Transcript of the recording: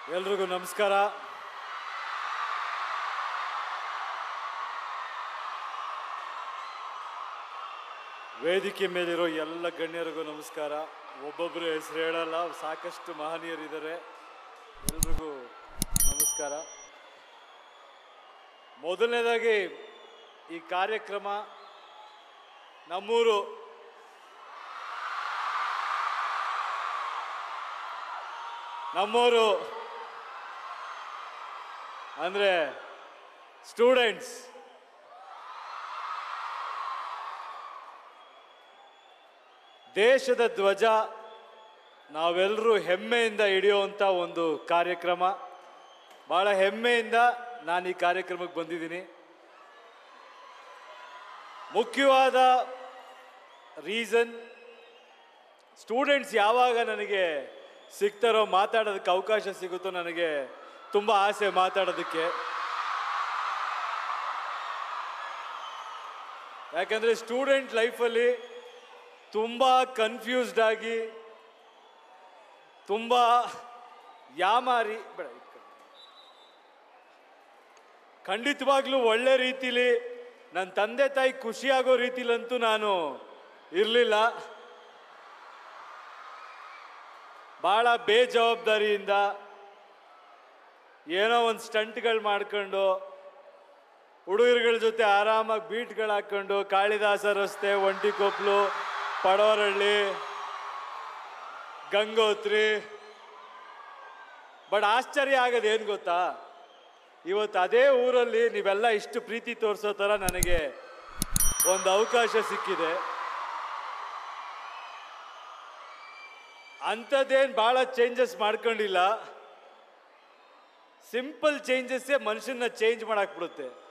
ಎಲ್ರಿಗೂ ನಮಸ್ಕಾರ ವೇದಿಕೆ ಮೇಲಿರೋ ಎಲ್ಲ ಗಣ್ಯರಿಗೂ ನಮಸ್ಕಾರ ಒಬ್ಬೊಬ್ಬರು ಹೆಸರು ಹೇಳಲ್ಲ ಸಾಕಷ್ಟು ಮಹನೀಯರಿದ್ದಾರೆ ಎಲ್ರಿಗೂ ನಮಸ್ಕಾರ ಮೊದಲನೇದಾಗಿ ಈ ಕಾರ್ಯಕ್ರಮ ನಮ್ಮೂರು ನಮ್ಮೂರು ಅಂದರೆ ಸ್ಟೂಡೆಂಟ್ಸ್ ದೇಶದ ಧ್ವಜ ನಾವೆಲ್ಲರೂ ಹೆಮ್ಮೆಯಿಂದ ಹಿಡಿಯುವಂಥ ಒಂದು ಕಾರ್ಯಕ್ರಮ ಭಾಳ ಹೆಮ್ಮೆಯಿಂದ ನಾನು ಈ ಕಾರ್ಯಕ್ರಮಕ್ಕೆ ಬಂದಿದ್ದೀನಿ ಮುಖ್ಯವಾದ ರೀಸನ್ ಸ್ಟೂಡೆಂಟ್ಸ್ ಯಾವಾಗ ನನಗೆ ಸಿಗ್ತಾರೋ ಮಾತಾಡೋದಕ್ಕೆ ಅವಕಾಶ ಸಿಗುತ್ತೋ ನನಗೆ ತುಂಬ ಆಸೆ ಮಾತಾಡೋದಕ್ಕೆ ಯಾಕಂದರೆ ಸ್ಟೂಡೆಂಟ್ ಲೈಫಲ್ಲಿ ತುಂಬ ಕನ್ಫ್ಯೂಸ್ಡ್ ಆಗಿ ತುಂಬ ಯಾಮಾರಿ ಬೇಡ ಈ ಕಡೆ. ಖಂಡಿತವಾಗ್ಲೂ ಒಳ್ಳೆ ರೀತಿಲಿ ನನ್ನ ತಂದೆ ತಾಯಿ ಖುಷಿಯಾಗೋ ರೀತಿಲಂತೂ ನಾನು ಇರಲಿಲ್ಲ ಭಾಳ ಬೇಜವಾಬ್ದಾರಿಯಿಂದ ಏನೋ ಒಂದು ಸ್ಟಂಟ್ಗಳು ಮಾಡ್ಕೊಂಡು ಹುಡುಗರುಗಳ ಜೊತೆ ಆರಾಮಾಗಿ ಬೀಟ್ಗಳು ಹಾಕ್ಕೊಂಡು ಕಾಳಿದಾಸ ರಸ್ತೆ ಒಂಟಿಕೊಪ್ಲು ಪಡವರಹಳ್ಳಿ ಗಂಗೋತ್ರಿ ಬಟ್ ಆಶ್ಚರ್ಯ ಆಗೋದು ಏನು ಗೊತ್ತಾ ಇವತ್ತು ಅದೇ ಊರಲ್ಲಿ ನೀವೆಲ್ಲ ಇಷ್ಟು ಪ್ರೀತಿ ತೋರಿಸೋ ಥರ ನನಗೆ ಒಂದು ಅವಕಾಶ ಸಿಕ್ಕಿದೆ ಅಂಥದ್ದೇನು ಭಾಳ ಚೇಂಜಸ್ ಮಾಡ್ಕೊಂಡಿಲ್ಲ ಸಿಂಪಲ್ ಚೇಂಜಸ್ಸೇ ಮನುಷ್ಯನ ಚೇಂಜ್ ಮಾಡಾಕ್ಬಿಡುತ್ತೆ